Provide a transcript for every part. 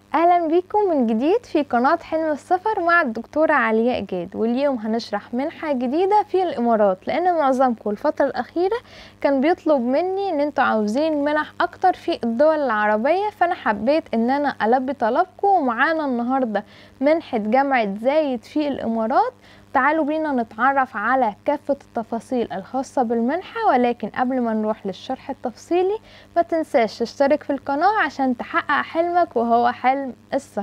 اهلا بيكم من جديد في قناة حلم السفر مع الدكتورة علياء جاد واليوم هنشرح منحة جديدة في الامارات لان معظمكم الفترة الاخيرة كان بيطلب مني ان انتوا عاوزين منح اكتر في الدول العربية فانا حبيت ان انا البي طلبكم ومعانا النهاردة منحة جامعة زايد في الامارات تعالوا بينا نتعرف على كافة التفاصيل الخاصة بالمنحة ولكن قبل ما نروح للشرح التفصيلي ما تنساش تشترك في القناة عشان تحقق حلمك وهو حلم السفر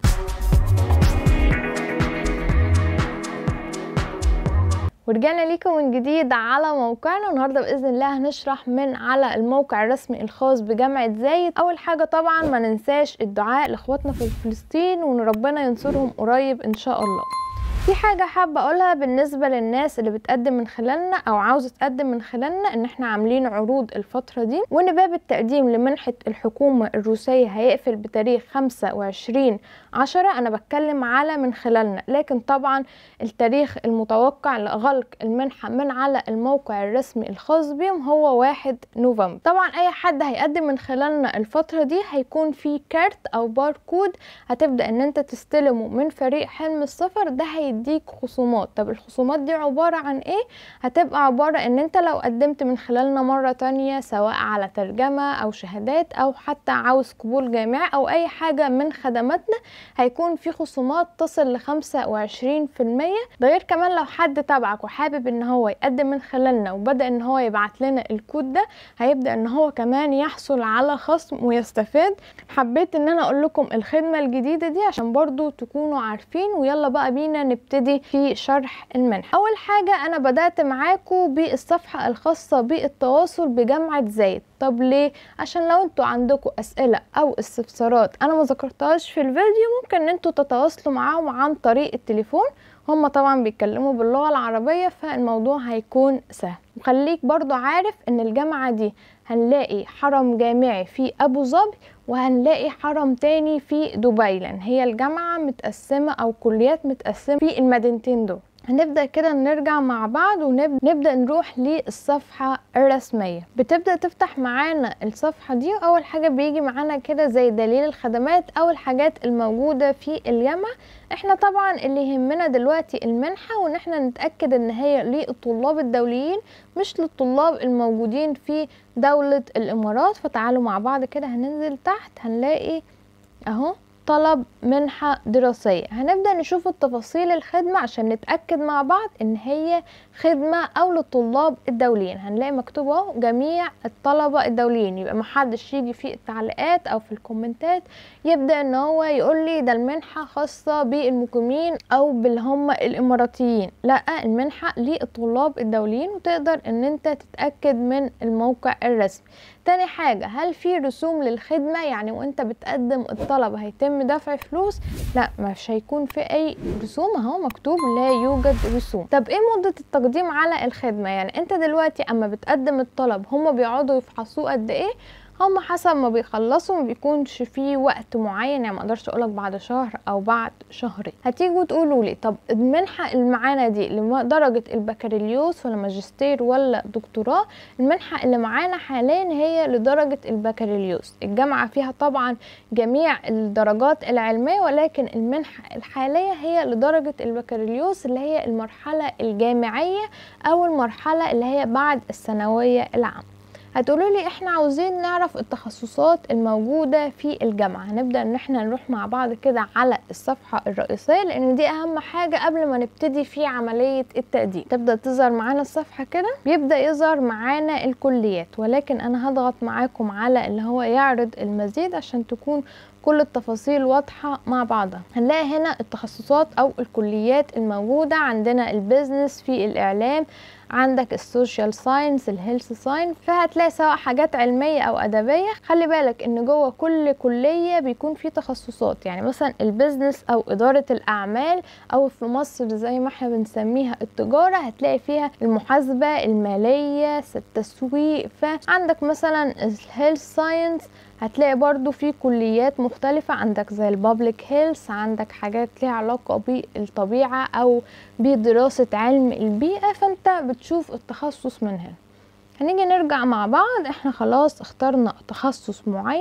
ورجعنا ليكم من جديد على موقعنا النهارده باذن الله هنشرح من على الموقع الرسمي الخاص بجامعه زايد اول حاجه طبعا ما ننساش الدعاء لاخواتنا في فلسطين وان ربنا ينصرهم قريب ان شاء الله في حاجة حابة أقولها بالنسبة للناس اللي بتقدم من خلالنا أو عاوزة تقدم من خلالنا إن إحنا عاملين عروض الفترة دي وإن باب التقديم لمنحة الحكومة الروسية هيقفل بتاريخ خمسة وعشرين عشرة أنا بتكلم على من خلالنا لكن طبعا التاريخ المتوقع لغلق المنحة من على الموقع الرسمي الخاص بهم هو واحد نوفمبر طبعا أي حد هيقدم من خلالنا الفترة دي هيكون في كارت أو باركود هتبدأ إن أنت تستلمه من فريق حلم السفر ده هي هيديك خصومات طب الخصومات دي عبارة عن ايه هتبقى عبارة ان انت لو قدمت من خلالنا مرة تانية سواء على ترجمة او شهادات او حتى عاوز قبول جامعي او اي حاجة من خدماتنا هيكون في خصومات تصل لخمسة وعشرين في المية ده غير كمان لو حد تبعك وحابب ان هو يقدم من خلالنا وبدأ ان هو يبعت لنا الكود ده هيبدأ ان هو كمان يحصل على خصم ويستفاد حبيت ان انا اقول لكم الخدمة الجديدة دي عشان برضو تكونوا عارفين ويلا بقى بينا نبتدي في شرح المنحة أول حاجة أنا بدأت معاكم بالصفحة الخاصة بالتواصل بجامعة زايد طب ليه عشان لو انتوا عندكم اسئله او استفسارات انا ما ذكرتهاش في الفيديو ممكن ان انتوا تتواصلوا معاهم عن طريق التليفون هم طبعا بيتكلموا باللغه العربيه فالموضوع هيكون سهل وخليك برضو عارف ان الجامعه دي هنلاقي حرم جامعي في ابو ظبي وهنلاقي حرم تاني في دبي لان هي الجامعه متقسمه او كليات متقسمه في المدينتين دول هنبدأ كده نرجع مع بعض ونبدأ نروح للصفحة الرسمية بتبدأ تفتح معانا الصفحة دي أول حاجة بيجي معانا كده زي دليل الخدمات أو الحاجات الموجودة في الجامعة احنا طبعا اللي يهمنا دلوقتي المنحة وان احنا نتأكد ان هي للطلاب الدوليين مش للطلاب الموجودين في دولة الامارات فتعالوا مع بعض كده هننزل تحت هنلاقي اهو طلب منحة دراسية هنبدأ نشوف التفاصيل الخدمة عشان نتأكد مع بعض ان هي خدمة او للطلاب الدوليين هنلاقي مكتوب اهو جميع الطلبة الدوليين يبقى محدش يجي في التعليقات او في الكومنتات يبدأ ان هو يقول لي ده المنحة خاصة بالمقيمين او باللي هم الاماراتيين لا المنحة للطلاب الدوليين وتقدر ان انت تتأكد من الموقع الرسمي تاني حاجة هل في رسوم للخدمة يعني وانت بتقدم الطلب هيتم دفع فلوس لا مش هيكون في اي رسوم اهو مكتوب لا يوجد رسوم طب ايه مدة التقديم على الخدمة يعني انت دلوقتي اما بتقدم الطلب هما بيقعدوا يفحصوه قد ايه هم حسب ما بيخلصوا ما بيكونش في وقت معين يعني ما اقدرش اقولك بعد شهر او بعد شهرين هتيجوا تقولوا لي طب المنحه اللي معانا دي لدرجه البكالوريوس ولا ماجستير ولا دكتوراه المنحه اللي معانا حاليا هي لدرجه البكالوريوس الجامعه فيها طبعا جميع الدرجات العلميه ولكن المنحه الحاليه هي لدرجه البكالوريوس اللي هي المرحله الجامعيه او المرحله اللي هي بعد الثانويه العامه هتقولوا لي احنا عاوزين نعرف التخصصات الموجودة في الجامعة هنبدأ ان احنا نروح مع بعض كده على الصفحة الرئيسية لان دي اهم حاجة قبل ما نبتدي في عملية التقديم تبدأ تظهر معانا الصفحة كده بيبدأ يظهر معانا الكليات ولكن انا هضغط معاكم على اللي هو يعرض المزيد عشان تكون كل التفاصيل واضحة مع بعضها هنلاقي هنا التخصصات أو الكليات الموجودة عندنا البيزنس في الإعلام عندك السوشيال ساينس الهيلث ساينس فهتلاقي سواء حاجات علميه او ادبيه خلي بالك ان جوه كل كليه بيكون في تخصصات يعني مثلا البيزنس او اداره الاعمال او في مصر زي ما احنا بنسميها التجاره هتلاقي فيها المحاسبه الماليه التسويق فعندك مثلا الهيلث ساينس هتلاقي برضو في كليات مختلفة عندك زي البابليك هيلث عندك حاجات ليها علاقة بالطبيعة أو بدراسة علم البيئة فانت بتشوف التخصص من هنا هنيجي نرجع مع بعض احنا خلاص اخترنا تخصص معين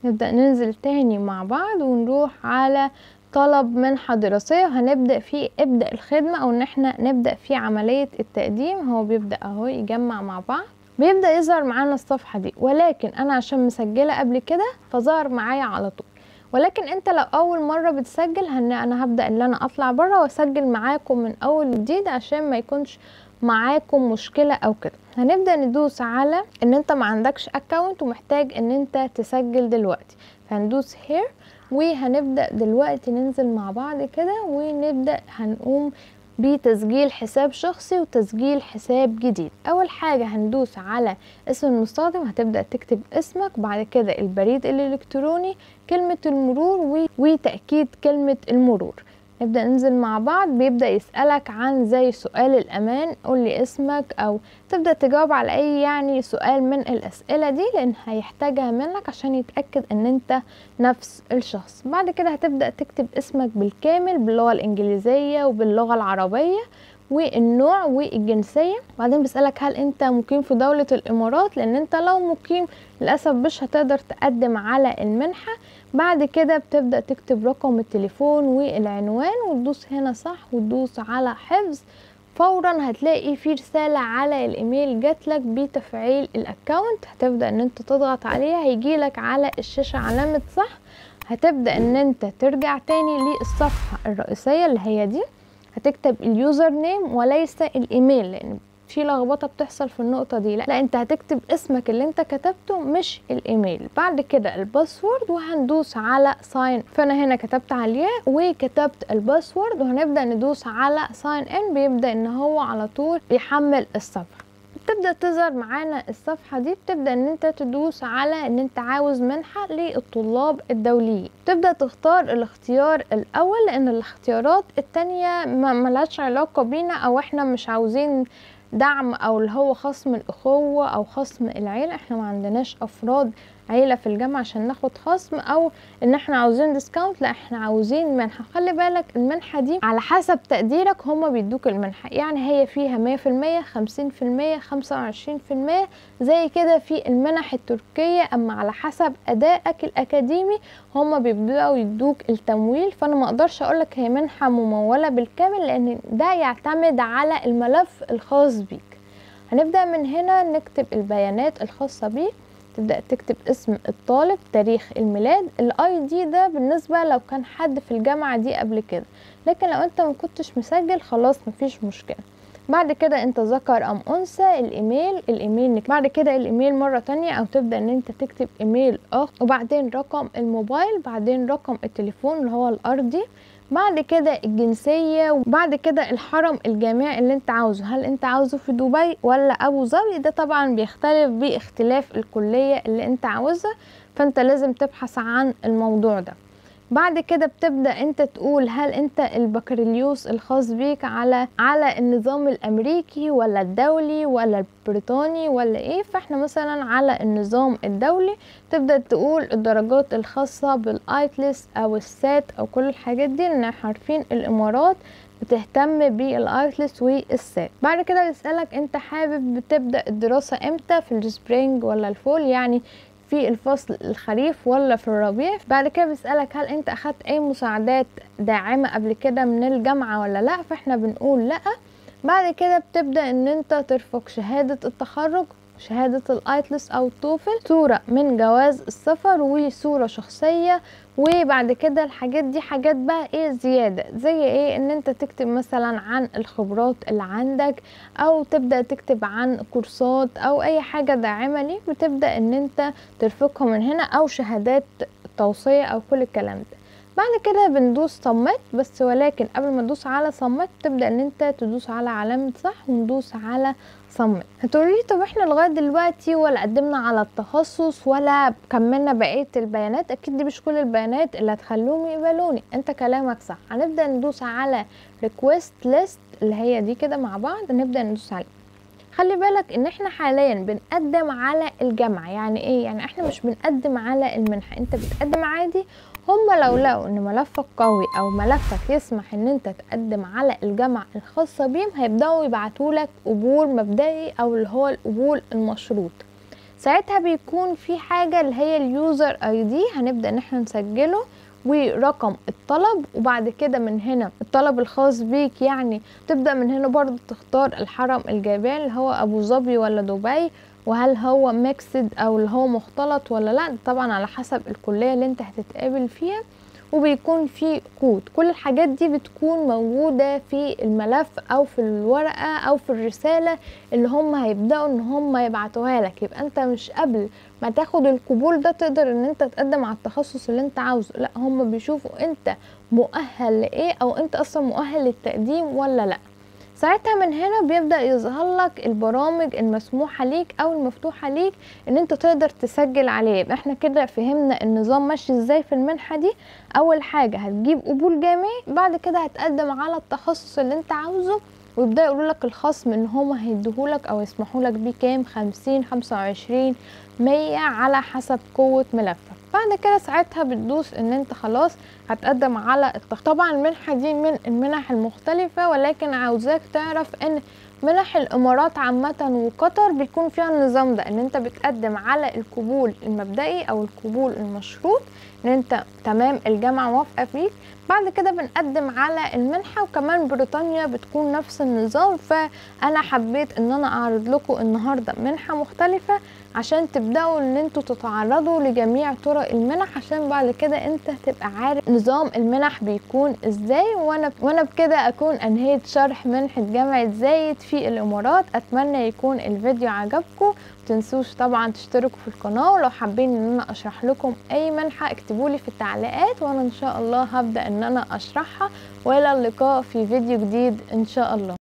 نبدأ ننزل تاني مع بعض ونروح على طلب منحة دراسية وهنبدأ فيه ابدأ الخدمة او ان احنا نبدأ في عملية التقديم هو بيبدأ اهو يجمع مع بعض بيبدأ يظهر معانا الصفحة دي ولكن انا عشان مسجلة قبل كده فظهر معايا على طول ولكن انت لو اول مرة بتسجل هن انا هبدأ ان انا اطلع بره واسجل معاكم من اول جديد عشان ما يكونش معاكم مشكلة او كده هنبدأ ندوس على ان انت ما عندكش اكاونت ومحتاج ان انت تسجل دلوقتي فهندوس هير وهنبدأ دلوقتي ننزل مع بعض كده ونبدأ هنقوم بتسجيل حساب شخصي وتسجيل حساب جديد اول حاجة هندوس على اسم المستخدم هتبدأ تكتب اسمك بعد كده البريد الالكتروني كلمة المرور وتأكيد كلمة المرور نبدأ ننزل مع بعض بيبدأ يسألك عن زي سؤال الأمان قولي اسمك أو تبدأ تجاوب على أي يعني سؤال من الأسئلة دي لأن هيحتاجها منك عشان يتأكد أن أنت نفس الشخص بعد كده هتبدأ تكتب اسمك بالكامل باللغة الإنجليزية وباللغة العربية والنوع والجنسية بعدين بيسألك هل انت مقيم في دولة الامارات لان انت لو مقيم للأسف مش هتقدر تقدم على المنحة بعد كده بتبدأ تكتب رقم التليفون والعنوان وتدوس هنا صح وتدوس على حفظ فورا هتلاقي في رسالة على الايميل جاتلك بتفعيل الاكونت هتبدأ ان انت تضغط عليها هيجيلك على الشاشة علامة صح هتبدأ ان انت ترجع تاني للصفحة الرئيسية اللي هي دي هتكتب اليوزر نيم وليس الايميل لان في لخبطه بتحصل في النقطه دي لا, لا انت هتكتب اسمك اللي انت كتبته مش الايميل بعد كده الباسورد وهندوس على ساين فانا هنا كتبت عليه وكتبت الباسورد وهنبدا ندوس على ساين ان بيبدا ان هو على طول يحمل الصفحه بتبدا تظهر معانا الصفحه دي بتبدا ان انت تدوس على ان انت عاوز منحه للطلاب الدوليين تبدا تختار الاختيار الاول لان الاختيارات التانية ما ملهاش علاقه بينا او احنا مش عاوزين دعم او اللي هو خصم الاخوه او خصم العيله احنا ما عندناش افراد عيلة في الجامعة عشان ناخد خصم او ان احنا عاوزين ديسكاونت لا احنا عاوزين منحة خلي بالك المنحة دي على حسب تقديرك هما بيدوك المنحة يعني هي فيها مية في المية خمسين في المية خمسة وعشرين في المية زي كده في المنح التركية اما على حسب ادائك الاكاديمي هما بيبدأوا يدوك التمويل فانا ما اقدرش اقولك هي منحة ممولة بالكامل لان ده يعتمد على الملف الخاص بيك هنبدأ من هنا نكتب البيانات الخاصة بيك تبدأ تكتب اسم الطالب تاريخ الميلاد الاي دي ده بالنسبة لو كان حد في الجامعة دي قبل كده لكن لو انت ما كنتش مسجل خلاص مفيش مشكلة بعد كده انت ذكر ام انثى الايميل الايميل بعد كده الايميل مره تانية او تبدا ان انت تكتب ايميل اخر وبعدين رقم الموبايل بعدين رقم التليفون اللي هو الارضي بعد كده الجنسية وبعد كده الحرم الجامعي اللي انت عاوزه هل انت عاوزه في دبي ولا ابو ظبي ده طبعا بيختلف باختلاف الكلية اللي انت عاوزها فانت لازم تبحث عن الموضوع ده بعد كده بتبدا انت تقول هل انت البكالوريوس الخاص بيك على على النظام الامريكي ولا الدولي ولا البريطاني ولا ايه فاحنا مثلا على النظام الدولي تبدا تقول الدرجات الخاصه بالايتلس او السات او كل الحاجات دي لان احنا عارفين الامارات بتهتم بالايتلس والسات بعد كده بيسالك انت حابب تبدا الدراسه امتى في السبرينج ولا الفول يعني في الفصل الخريف ولا في الربيع بعد كده بيسألك هل انت اخدت اي مساعدات داعمة قبل كده من الجامعة ولا لا فاحنا بنقول لا بعد كده بتبدأ ان انت ترفق شهادة التخرج شهادة الايتلس او التوفل صورة من جواز السفر وصورة شخصية وبعد كده الحاجات دي حاجات بقى ايه زيادة زي ايه ان انت تكتب مثلا عن الخبرات اللي عندك او تبدأ تكتب عن كورسات او اي حاجة داعمة ليك بتبدأ ان انت ترفقها من هنا او شهادات توصية او كل الكلام ده بعد كده بندوس صمت بس ولكن قبل ما ندوس على صمت تبدأ ان انت تدوس على علامة صح وندوس على صمت هتقولي طب احنا لغايه دلوقتي ولا قدمنا على التخصص ولا كملنا بقيه البيانات اكيد دي مش كل البيانات اللي هتخلوهم يقبلوني انت كلامك صح هنبدا ندوس على ريكويست ليست اللي هي دي كده مع بعض نبدا ندوس عليها خلي بالك ان احنا حاليا بنقدم على الجامعة يعني ايه يعني احنا مش بنقدم على المنحة انت بتقدم عادي هم لو لقوا ان ملفك قوي او ملفك يسمح ان انت تقدم على الجامعة الخاصة بيهم هيبدأوا يبعتولك قبول مبدئي او اللي هو القبول المشروط ساعتها بيكون في حاجة اللي هي اليوزر اي دي هنبدأ ان احنا نسجله ورقم الطلب وبعد كده من هنا الطلب الخاص بيك يعني تبدأ من هنا برضو تختار الحرم الجبال اللي هو ابو ظبي ولا دبي وهل هو ميكسد او اللي هو مختلط ولا لا طبعا على حسب الكلية اللي انت هتتقابل فيها وبيكون في كود كل الحاجات دي بتكون موجودة في الملف او في الورقة او في الرسالة اللي هم هيبدأوا ان هم يبعتوها لك يبقى انت مش قبل ما تاخد القبول ده تقدر ان انت تقدم على التخصص اللي انت عاوزه لا هم بيشوفوا انت مؤهل لايه او انت اصلا مؤهل للتقديم ولا لا ساعتها من هنا بيبدأ يظهر لك البرامج المسموحة ليك او المفتوحة ليك ان انت تقدر تسجل عليه يبقى احنا كده فهمنا النظام ماشي ازاي في المنحة دي اول حاجة هتجيب قبول جامعي بعد كده هتقدم على التخصص اللي انت عاوزه ويبدأ يقولوا لك الخصم ان هما هيديهولك او يسمحوا لك بيه كام خمسين خمسة وعشرين مية على حسب قوة ملفك بعد كده ساعتها بتدوس ان انت خلاص هتقدم على التخ... طبعا المنحة دي من المنح المختلفة ولكن عاوزاك تعرف ان منح الامارات عامة وقطر بيكون فيها النظام ده ان انت بتقدم على القبول المبدئي او القبول المشروط ان انت تمام الجامعة موافقة فيك بعد كده بنقدم على المنحة وكمان بريطانيا بتكون نفس النظام فانا حبيت ان انا اعرض لكم النهاردة منحة مختلفة عشان تبدأوا ان انتوا تتعرضوا لجميع طرق المنح عشان بعد كده انت تبقى عارف نظام المنح بيكون ازاي وانا وانا بكده اكون انهيت شرح منحة جامعة زايد في الامارات اتمنى يكون الفيديو عجبكم متنسوش طبعا تشتركوا في القناة ولو حابين ان انا اشرح لكم اي منحة اكتبولي في التعليقات وانا ان شاء الله هبدأ ان انا اشرحها والى اللقاء في فيديو جديد ان شاء الله